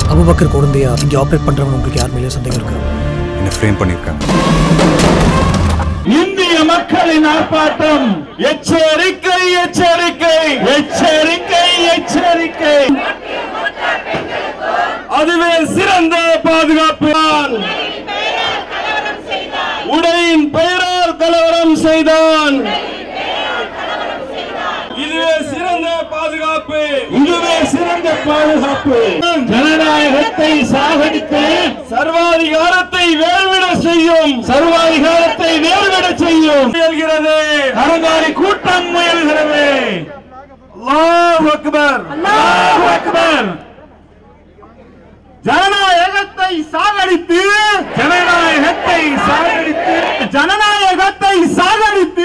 Abu Bakr குழந்தையா இங்கே operate பண்ணுறவங்க உங்களுக்கு யார் மேலேயும் சந்தேகம் இருக்கா என்னை ஃப்ரேம் பண்ணியிருக்காங்க இந்திய மக்களின் ஆர்ப்பாட்டம் எச்சரிக்கை எச்சரிக்கை எச்சரிக்கை எச்சரிக்கை அதுவே சிறந்த பாதுகாப்பு உடையின் பெயரால் கலவரம் செய்தான் இதுவே சிறந்த பாதுகாப்பு இதுவே சிறந்த பாதுகாப்பு ஜனநாயகத்தை சாகடித்து சர்வாதிகாரத்தை வேர்விட செய்யும் சர்வாதிகாரத்தை வேர்விட செய்யும் முயல்கிறது அறங்காரி கூட்டம் முயல்கிறது அல்லாஹ் அக்பர் அல்லாஹ் அக்பர் ஜனநாயகத்தை சாகடித்து ஜனநாயகத்தை சாகடித்து ஜனநாயகத்தை சாகடித்து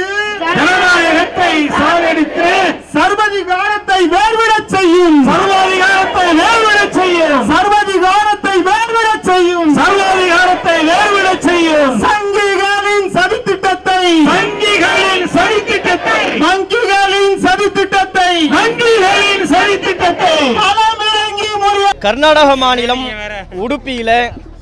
ஜனநாயகத்தை சாகடித்து சர்வதிகாரத்தை வேர்விடச் செய்யும் சர்வாதிகாரத்தை வேர்விடச் செய்யும் சர்வாதிகாரத்தை வேர்விடச் செய்யும் சர்வாதிகாரத்தை வேர்விடச் செய்யும் சங்கிகளின் சதித்திட்டத்தை சங்கிகளின் சதித்திட்டத்தை மங்கிகளின் சதித்திட்டத்தை மங்கிகளின் சதித்திட்டத்தை களமிறங்கி முறிய கர்நாடக மாநிலம் உடுப்பியில்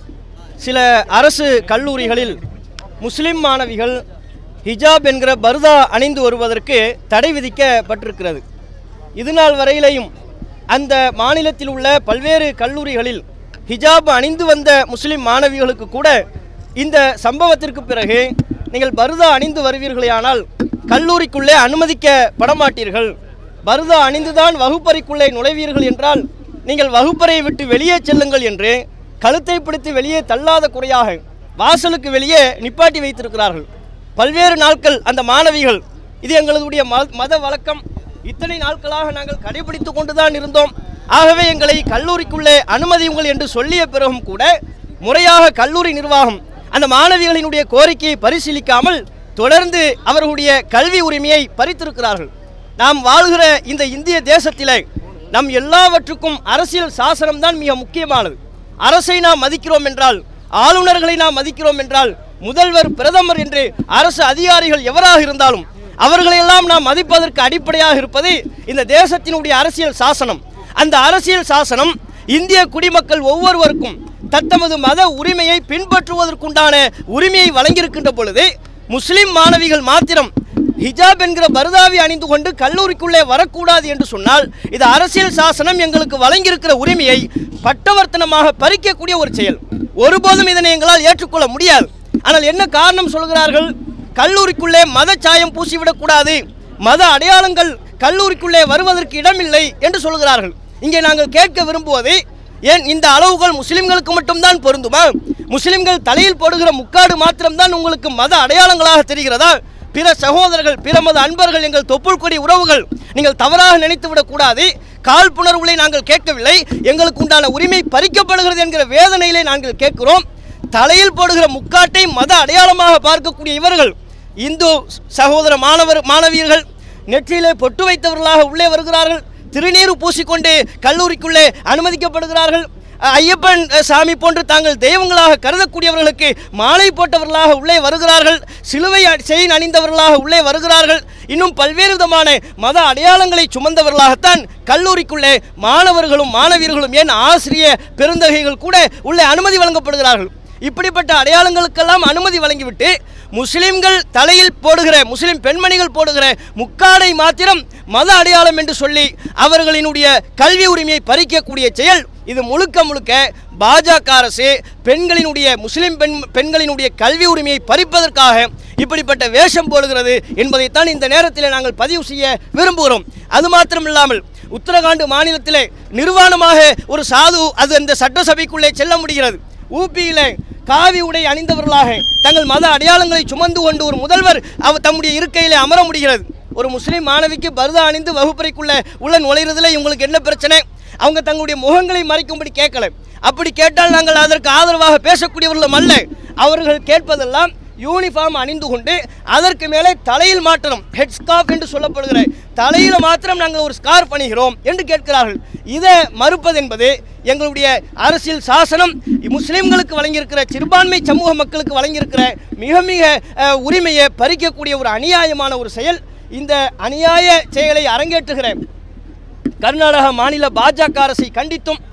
சில அரசு கல்லூரிகளில் முஸ்லிம் மாணவிகள் ஹிஜாப் என்கிற பர்தா அணிந்து வருவதற்கு தடை விதிக்கப்பட்டிருக்கிறது இதுநாள் வரையிலையும் அந்த மாநிலத்தில் உள்ள பல்வேறு கல்லூரிகளில் ஹிஜாப் அணிந்து வந்த முஸ்லிம் மாணவிகளுக்கு கூட இந்த சம்பவத்திற்கு பிறகு நீங்கள் பர்தா அணிந்து வருவீர்களேயானால் கல்லூரிக்குள்ளே அனுமதிக்கப்பட மாட்டீர்கள் பர்தா அணிந்துதான் வகுப்பறைக்குள்ளே நுழைவீர்கள் என்றால் நீங்கள் வகுப்பறையை விட்டு வெளியே செல்லுங்கள் என்று கழுத்தை பிடித்து வெளியே தள்ளாத குறையாக வாசலுக்கு வெளியே நிப்பாட்டி வைத்திருக்கிறார்கள் பல்வேறு நாட்கள் அந்த மாணவிகள் இது எங்களுடைய ம- மத வழக்கம் இத்தனை நாட்களாக நாங்கள் கடைபிடித்து கொண்டுதான் இருந்தோம் ஆகவே எங்களை கல்லூரிக்குள்ளே அனுமதியுங்கள் என்று சொல்லிய பிறகும் கூட முறையாக கல்லூரி நிர்வாகம் அந்த மாணவிகளினுடைய கோரிக்கையை பரிசீலிக்காமல் தொடர்ந்து அவர்களுடைய கல்வி உரிமையை பறித்திருக்கிறார்கள் நாம் வாழ்கிற இந்த இந்திய தேசத்திலே நம் எல்லாவற்றுக்கும் அரசியல் சாசனம் தான் மிக முக்கியமானது அரசை நாம் மதிக்கிறோம் என்றால் ஆளுநர்களை நாம் மதிக்கிறோம் என்றால் முதல்வர் பிரதமர் என்று அரசு அதிகாரிகள் எவராக இருந்தாலும் அவர்களையெல்லாம் நாம் மதிப்பதற்கு அடிப்படையாக இருப்பது இந்த தேசத்தினுடைய அரசியல் சாசனம் அந்த அரசியல் சாசனம் இந்திய குடிமக்கள் ஒவ்வொருவருக்கும் தத்தமது மத உரிமையை பின்பற்றுவதற்குண்டான உரிமையை வழங்கியிருக்கின்ற பொழுது முஸ்லிம் மாணவிகள் மாத்திரம் ஹிஜாப் என்கிற பர்தாவி அணிந்து கொண்டு கல்லூரிக்குள்ளே வரக்கூடாது என்று சொன்னால் இது அரசியல் சாசனம் எங்களுக்கு வழங்கியிருக்கிற உரிமையை பட்டவர்த்தனமாக பறிக்கக்கூடிய ஒரு செயல் ஒருபோதும் இதனை எங்களால் ஏற்றுக்கொள்ள முடியாது ஆனால் என்ன காரணம் சொல்கிறார்கள் கல்லூரிக்குள்ளே மத சாயம் பூசிவிடக்கூடாது மத அடையாளங்கள் கல்லூரிக்குள்ளே வருவதற்கு இடமில்லை என்று சொல்கிறார்கள் இங்கே நாங்கள் கேட்க விரும்புவது ஏன் இந்த அளவுகள் முஸ்லிம்களுக்கு மட்டும்தான் பொருந்துமா முஸ்லிம்கள் தலையில் போடுகிற முக்காடு மாத்திரம்தான் உங்களுக்கு மத அடையாளங்களாக தெரிகிறதா பிற சகோதரர்கள் பிற மத அன்பர்கள் எங்கள் தொப்புள் கொடி உறவுகள் நீங்கள் தவறாக நினைத்து விடக்கூடாது காழ்ப்புணர்வுகளை நாங்கள் கேட்கவில்லை எங்களுக்கு உண்டான உரிமை பறிக்கப்படுகிறது என்கிற வேதனையிலே நாங்கள் கேட்கிறோம் தலையில் போடுகிற முக்காட்டை மத அடையாளமாக பார்க்கக்கூடிய இவர்கள் இந்து சகோதர மாணவர் மாணவியர்கள் நெற்றியிலே பொட்டு வைத்தவர்களாக உள்ளே வருகிறார்கள் திருநீறு பூசிக்கொண்டு கல்லூரிக்குள்ளே அனுமதிக்கப்படுகிறார்கள் அஹ், ஐயப்பன் அஹ், சாமி போன்று தாங்கள் தெய்வங்களாக கருதக்கூடியவர்களுக்கு மாலை போட்டவர்களாக உள்ளே வருகிறார்கள் சிலுவை அ- செயின் அணிந்தவர்களாக உள்ளே வருகிறார்கள் இன்னும் பல்வேறு விதமான மத அடையாளங்களை சுமந்தவர்களாகத்தான் கல்லூரிக்குள்ளே மாணவர்களும் மாணவியர்களும் ஏன் ஆசிரிய பெருந்தகைகள் கூட உள்ளே அனுமதி வழங்கப்படுகிறார்கள் இப்படிப்பட்ட அடையாளங்களுக்கெல்லாம் அனுமதி வழங்கிவிட்டு முஸ்லிம்கள் தலையில் போடுகிற முஸ்லிம் பெண்மணிகள் போடுகிற முக்காடை மாத்திரம் மத அடையாளம் என்று சொல்லி அவர்களினுடைய கல்வி உரிமையை பறிக்கக்கூடிய செயல் இது முழுக்க முழுக்க பாஜக அரசு பெண்களினுடைய முஸ்லிம் பெண் பெண்களினுடைய கல்வி உரிமையை பறிப்பதற்காக இப்படிப்பட்ட வேஷம் போடுகிறது என்பதைத்தான் இந்த நேரத்தில் நாங்கள் பதிவு செய்ய விரும்புகிறோம் அது மாத்திரம் இல்லாமல் உத்தரகாண்ட் மாநிலத்திலே நிர்வாணமாக ஒரு சாது அது அந்த சட்டசபைக்குள்ளே செல்ல முடிகிறது ஊபியிலே காவி உடை அணிந்தவர்களாக தங்கள் மத அடையாளங்களை சுமந்து கொண்டு ஒரு முதல்வர் அவர் தம்முடைய இருக்கையிலே அமர முடிகிறது ஒரு முஸ்லீம் மாணவிக்கு பர்தா அணிந்து வகுப்பறைக்குள்ள உள்ள நுழைறதுல இவங்களுக்கு என்ன பிரச்சனை அவங்க தங்களுடைய முகங்களை மறைக்கும்படி கேட்கல அப்படி கேட்டால் நாங்கள் அதற்கு ஆதரவாக பேசக்கூடியவர்களும் அல்ல அவர்கள் கேட்பதெல்லாம் யூனிஃபார்ம் அணிந்து கொண்டு அதற்கு மேலே தலையில் மாற்றணும் ஹெட் ஸ்கார்ஃப் என்று சொல்லப்படுகிற தலையில் மாத்திரம் நாங்கள் ஒரு ஸ்கார்ஃப் அணிகிறோம் என்று கேட்கிறார்கள் இதை மறுப்பது என்பது எங்களுடைய அரசியல் சாசனம் முஸ்லிம்களுக்கு வழங்கியிருக்கிற சிறுபான்மை சமூக மக்களுக்கு வழங்கியிருக்கிற மிக மிக அஹ், உரிமையை பறிக்கக்கூடிய ஒரு அநியாயமான ஒரு செயல் இந்த அநியாய செயலை அரங்கேற்றுகிற கர்நாடக மாநில பாஜக அரசை கண்டித்தும்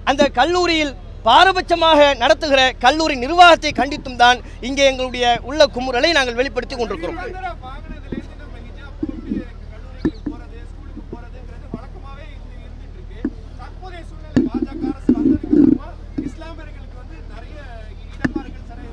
அந்த கல்லூரியில் பாரபட்சமாக நடத்துகிற கல்லூரி நிர்வாகத்தை கண்டித்தும் தான் இங்கே எங்களுடைய உள்ள குமுறலை நாங்கள் வெளிப்படுத்தி கொண்டிருக்கிறோம் நிரந்தர வாங்கினதுலேருந்து நம்ம ஹிஜாப் போட்டு கல்லூரிக்கு போறது ஸ்கூலுக்கு போறதுங்கிறது வழக்கமாவே இருந்து இருந்துட்டு இருக்கு தற்போதைய சூழ்நிலை பாஜக அரசு வந்ததுக்கு அப்புறமா இஸ்லாமியர்களுக்கு வந்து நிறைய இடமாறுகள் சிறை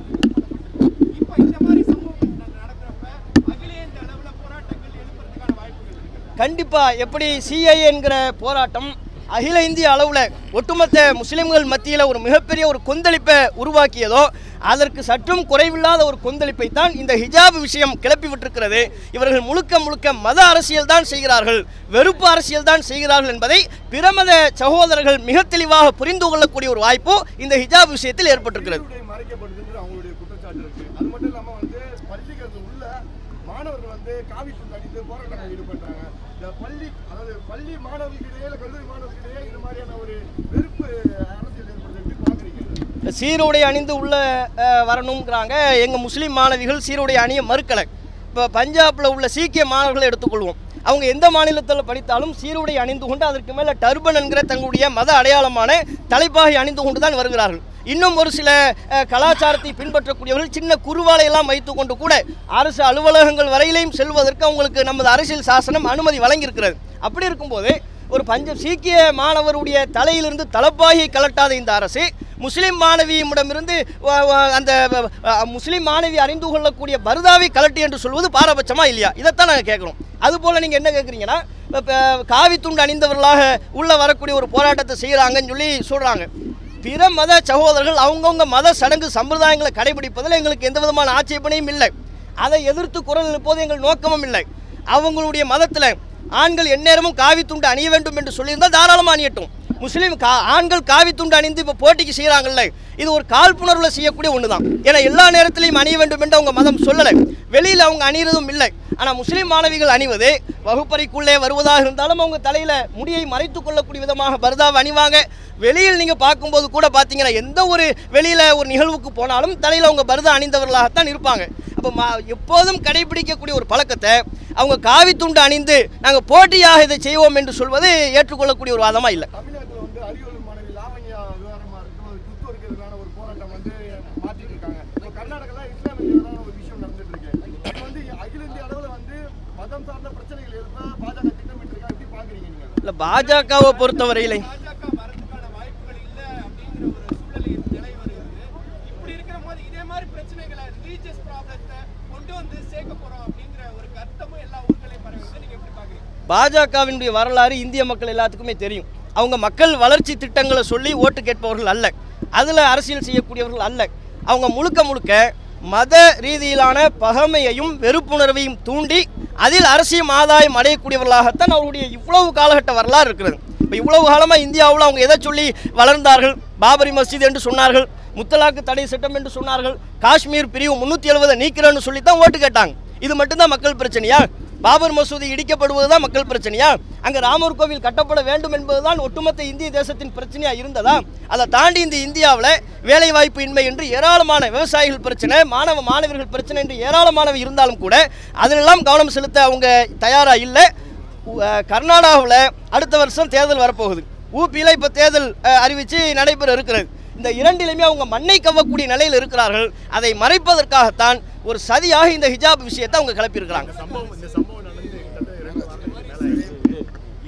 இப்போ இந்த மாதிரி சம்பவம் ந- நடக்கிறப்ப அகில இந்திய அளவுல போராட்டங்கள் எழுப்புறதுக்கான வாய்ப்புகள் இருக்கு கண்டிப்பா எப்படி சிஐஏ என்கிற போராட்டம் அகில இந்திய அளவில் ஒட்டுமொத்த முஸ்லிம்கள் மத்தியில் ஒரு மிகப்பெரிய ஒரு கொந்தளிப்பை உருவாக்கியதோ அதற்கு சற்றும் குறைவில்லாத ஒரு கொந்தளிப்பை தான் இந்த ஹிஜாப் விஷயம் கிளப்பி விட்டிருக்கிறது இவர்கள் முழுக்க முழுக்க மத அரசியல் தான் செய்கிறார்கள் வெறுப்பு அரசியல் தான் செய்கிறார்கள் என்பதை பிரமத சகோதரர்கள் மிக தெளிவாக புரிந்து கொள்ளக்கூடிய ஒரு வாய்ப்பு இந்த ஹிஜாப் விஷயத்தில் ஏற்பட்டிருக்கிறது கல்வியுடைய மறைக்கப்படுதுன்ற அவங்களுடைய குற்றச்சாட்டு இருக்கு அது மட்டும் இல்லாம வந்து பள்ளிகள் உள்ள மாணவர்கள் வந்து காவி துண்டு அணிந்து போராட்டங்கள் ஈடுபடுறாங்க இந்த பள்ளி அதாவது பள்ளி மாணவர்களிடையே இல்ல கல்லூரி மாணவர்களிடையே இந்த மாதிரியான ஒரு வெறுப்பு அரசியல் ஏற்படுது எப்படி பாக்குறீங்க சீருடை அணிந்து உள்ள அஹ், வரணுங்கிறாங்க எங்கள் முஸ்லீம் மாணவிகள் சீருடை அணிய மறுக்கலை இப்போ பஞ்சாபில் உள்ள சீக்கிய மாணவர்களை எடுத்துக்கொள்வோம் அவங்க எந்த மாநிலத்தில் படித்தாலும் சீருடை அணிந்து கொண்டு அதற்கு மேலே டர்பன் என்கிற தங்களுடைய மத அடையாளமான தலைப்பாகை அணிந்து கொண்டு தான் வருகிறார்கள் இன்னும் ஒரு சில அஹ், கலாச்சாரத்தை பின்பற்றக்கூடியவர்கள் சின்ன குருவாலையெல்லாம் வைத்துக்கொண்டு கூட அரசு அலுவலகங்கள் வரையிலையும் செல்வதற்கு அவங்களுக்கு நமது அரசியல் சாசனம் அனுமதி வழங்கியிருக்கிறது அப்படி இருக்கும்போது ஒரு பஞ்ச சீக்கிய மாணவருடைய தலையிலிருந்து தலப்பாயை கலட்டாத இந்த அரசு முஸ்லிம் மாணவியிடமிருந்து வ- வ- அந்த வ- அஹ் முஸ்லிம் மாணவி அறிந்து கொள்ளக்கூடிய பருதாவை கலட்டி என்று சொல்வது பாரபட்சமா இல்லையா இதைத்தான் நாங்கள் கேட்குறோம் அதுபோல் நீங்கள் என்ன கேட்குறீங்கன்னா இப்போ காவி துண்டு அணிந்தவர்களாக உள்ள வரக்கூடிய ஒரு போராட்டத்தை செய்கிறாங்கன்னு சொல்லி சொல்கிறாங்க பிற மத சகோதரர்கள் அவங்கவுங்க மத சடங்கு சம்பிரதாயங்களை கடைபிடிப்பதில் எங்களுக்கு எந்த விதமான ஆட்சேபனையும் இல்லை அதை எதிர்த்து குரல் எழுப்பது எங்கள் நோக்கமும் இல்லை அவங்களுடைய மதத்தில் ஆண்கள் எந்நேரமும் காவி துண்டு அணிய வேண்டும் என்று சொல்லியிருந்தால் தாராளமாக அணியட்டும் முஸ்லீம் கா ஆண்கள் காவி துண்டு அணிந்து இப்போ போட்டிக்கு செய்கிறாங்கல்ல இது ஒரு காழ்ப்புணர்வுல செய்யக்கூடிய ஒன்று தான் ஏன்னா எல்லா நேரத்திலையும் அணிய வேண்டும் என்று அவங்க மதம் சொல்லலை வெளியில் அவங்க அணியறதும் இல்லை ஆனால் முஸ்லீம் மாணவிகள் அணிவது வகுப்பறைக்குள்ளே வருவதாக இருந்தாலும் அவங்க தலையில் முடியை மறைத்து கொள்ளக்கூடிய விதமாக பர்தாவை அணிவாங்க வெளியில் நீங்கள் பார்க்கும்போது கூட பார்த்தீங்கன்னா எந்த ஒரு வெளியில் ஒரு நிகழ்வுக்கு போனாலும் தலையில் அவங்க பர்தா அணிந்தவர்களாகத்தான் இருப்பாங்க அப்போ மா எப்போதும் கடைபிடிக்கக்கூடிய ஒரு பழக்கத்தை அவங்க காவி துண்டு அணிந்து நாங்கள் போட்டியாக இதை செய்வோம் என்று சொல்வது ஏற்றுக்கொள்ளக்கூடிய ஒரு வாதமாக இல்லை தமிழ்நாட்டில் வந்து அரியலூர் மாணவி லாவண்யா விவகாரமா இருக்கட்டும் அது குத்து வரைக்கிறதுக்கான ஒரு போராட்டம் வந்து மாற்றிட்டு இருக்காங்க இப்போ கர்நாடகாவில் இஸ்லாமிய எதிரான ஒரு விஷயம் நடந்துட்டு இருக்கு இது வந்து அகில இந்திய அளவில் வந்து மதம் சார்ந்த பிரச்சனைகள் எழுப்ப பாஜக திட்டமிட்டு இருக்கா எப்படி பாக்குறீங்க நீங்க இல்லை பாஜகவை பொறுத்தவரையிலே பாஜக வரதுக்கான வாய்ப்புகள் இல்லை அப்படிங்கிற ஒரு சூழ்நிலை நிலை வருகிறது இப்படி இருக்கிற போது இதே மாதிரி பிரச்சனைகளை ரிலீஜியஸ் ப்ராப்ளத்தை கொண்டு வந்து சேர்க்க போறோம் அப்படிங்கிற ஒரு கருத்தமும் எல்லா ஊர்களையும் பரவுது நீங்க எப்படி பாக்குறீங்க பாஜகவினுடைய வரலாறு இந்திய மக்கள் எல்லாத்துக்குமே தெரியும் அவங்க மக்கள் வளர்ச்சி திட்டங்களை சொல்லி ஓட்டு கேட்பவர்கள் அல்ல அதில் அரசியல் செய்யக்கூடியவர்கள் அல்ல அவங்க முழுக்க முழுக்க மத ரீதியிலான பகைமையையும் வெறுப்புணர்வையும் தூண்டி அதில் அரசியல் ஆதாயம் அடையக்கூடியவர்களாகத்தான் அவருடைய இவ்வளவு காலகட்ட வரலாறு இருக்கிறது இப்போ இவ்வளவு காலமாக இந்தியாவில் அவங்க எதை சொல்லி வளர்ந்தார்கள் பாபரி மஸ்ஜித் என்று சொன்னார்கள் முத்தலாக்கு தடை சட்டம் என்று சொன்னார்கள் காஷ்மீர் பிரிவு முன்னூற்றி எழுபதை நீக்கிறேன்னு சொல்லி தான் ஓட்டு கேட்டாங்க இது மட்டும்தான் மக்கள் பிரச்சனையா பாபர் மசூதி இடிக்கப்படுவது தான் மக்கள் பிரச்சனையா அங்கே ராமர் கோவில் கட்டப்பட வேண்டும் என்பதுதான் ஒட்டுமொத்த இந்திய தேசத்தின் பிரச்சனையா இருந்ததா அதை தாண்டி இந்த இந்தியாவில் வேலைவாய்ப்பு இன்மை என்று ஏராளமான விவசாயிகள் பிரச்சனை மாணவ மாணவர்கள் பிரச்சனை என்று ஏராளமானவை இருந்தாலும் கூட அதிலெல்லாம் கவனம் செலுத்த அவங்க தயாராக இல்லை கர்நாடகாவில் அடுத்த வருஷம் தேர்தல் வரப்போகுது ஊபியில் இப்போ தேர்தல் அஹ், அறிவித்து நடைபெற இருக்கிறது இந்த இரண்டிலுமே அவங்க மண்ணை கவ்வக்கூடிய நிலையில் இருக்கிறார்கள் அதை மறைப்பதற்காகத்தான் ஒரு சதியாக இந்த ஹிஜாப் விஷயத்தை அவங்க கிளப்பியிருக்கிறாங்க சம்பவம் இந்த சம்பவம் நடந்து கிட்டத்தட்ட இரண்டு வாரங்களுக்கு மேல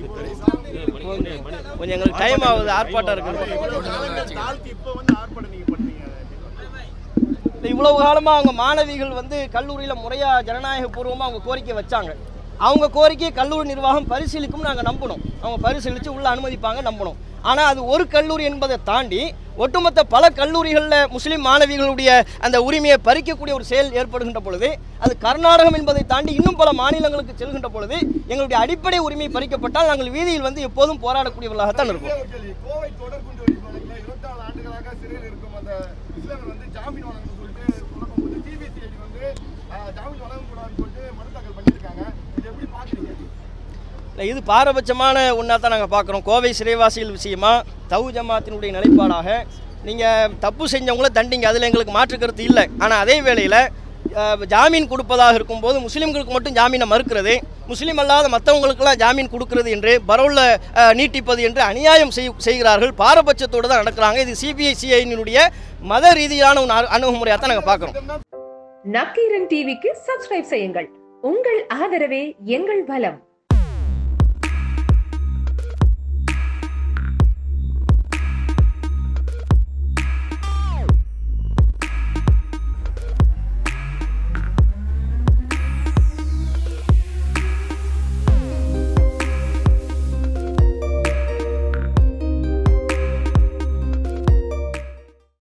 கொஞ்சம் எங்களுக்கு டைம் ஆகுது ஆர்ப்பாட்டம் இருக்குது இவ்வளவு காலங்கள் தாழ்த்தி இப்போ வந்து ஆர்ப்பாட்டம் நீங்க பண்ணீங்க இந்த இவ்வளவு காலமாக அவங்க மாணவிகள் வந்து கல்லூரியில் முறையாக ஜனநாயக பூர்வமாக அவங்க கோரிக்கை வச்சாங்க அவங்க கோரிக்கையை கல்லூரி நிர்வாகம் பரிசீலிக்கும் நாங்கள் நம்பணும் அவங்க பரிசீலித்து உள்ள அனுமதிப்பாங்க நம்பணும் ஆனால் அது ஒரு கல்லூரி என்பதை தாண்டி ஒட்டுமொத்த பல கல்லூரிகளில் முஸ்லீம் மாணவிகளுடைய அந்த உரிமையை பறிக்கக்கூடிய ஒரு செயல் ஏற்படுகின்ற பொழுது அது கர்நாடகம் என்பதை தாண்டி இன்னும் பல மாநிலங்களுக்கு செல்கின்ற பொழுது எங்களுடைய அடிப்படை உரிமை பறிக்கப்பட்டால் நாங்கள் வீதியில் வந்து எப்போதும் போராடக்கூடியவர்களாகத்தான் இருப்போம் ஒரே ஒரு கேள்வி. கோவை தொடர்குண்டு வெடிப்பு வழக்குல 24 ஆண்டுகளாக சிறையில் இருக்கும் அந்த இஸ்லாமியர் வந்து ஜாமீன் வழங்கணும்னு சொல்லிட்டு சொல்லும்போது சிபிசிஐடி வந்து ஆஹ், ஜாமீன் வழங்கக்கூடாதுன்னு சொல்லிட்டு மனு தாக்கல் பண்ணியிருக்காங்க இது எப்படி பாக்குறீங்க இல்லை இது பாரபட்சமான ஒன்றா தான் நாங்கள் பார்க்குறோம் கோவை சிறைவாசிகள் விஷயமா தவு ஜமாத்தினுடைய நிலைப்பாடாக நீங்கள் தப்பு செஞ்சவங்கள தண்டிங்க அதில் எங்களுக்கு மாற்று கருத்து இல்லை ஆனால் அதே வேளையில் அஹ், ஜாமீன் கொடுப்பதாக இருக்கும்போது முஸ்லீம்களுக்கு மட்டும் ஜாமீனை மறுக்கிறது முஸ்லீம் அல்லாத மற்றவங்களுக்கெல்லாம் ஜாமீன் கொடுக்கிறது என்று பரவுல நீட்டிப்பது என்று அநியாயம் செய் செய்கிறார்கள் பாரபட்சத்தோடு தான் நடக்கிறாங்க இது சிபிஐ சிஐனுடைய மத ரீதியான ஒரு அணு- அணுகுமுறையாக தான் நாங்கள் பார்க்குறோம் நக்கீரன் டிவிக்கு சப்ஸ்கிரைப் செய்யுங்கள் உங்கள் ஆதரவே எங்கள் பலம்